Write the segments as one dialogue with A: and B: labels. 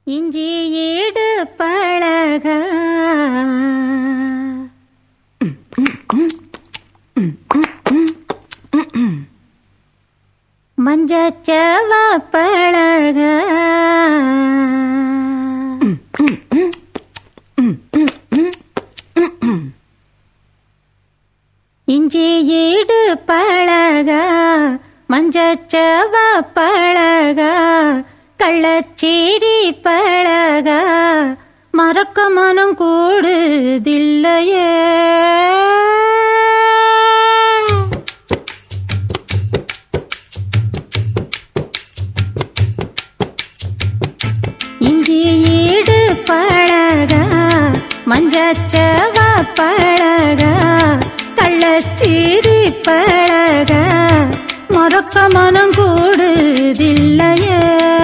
A: இஞ்சி ஈடு பழக மஞ்சச்சவ பழக இஞ்சி ஈடு பழக மஞ்சச்சவ பழக கள்ளச்சேரி பழக மறக்க மனம் கூடுதில்லையே இஞ்சி ஈடு பழக மஞ்சச்சவ பழக கள்ளச்சீரி பழக மறக்க மனம் கூடுதில்லையே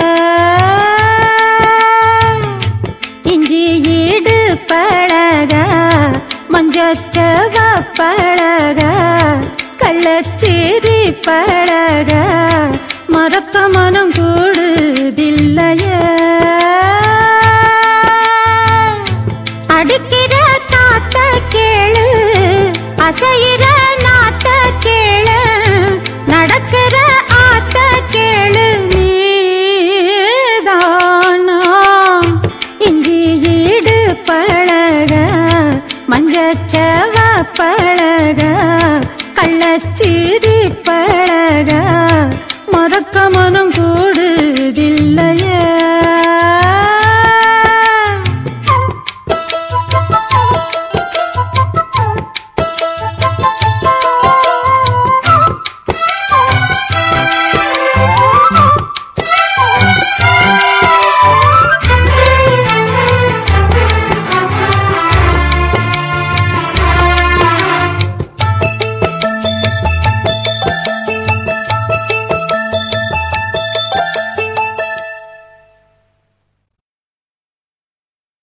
A: இஞ்சி ஈடு பழக மஞ்சச்சவ பழக கள்ளச்சீரி பழக மறக்க மனம் கூட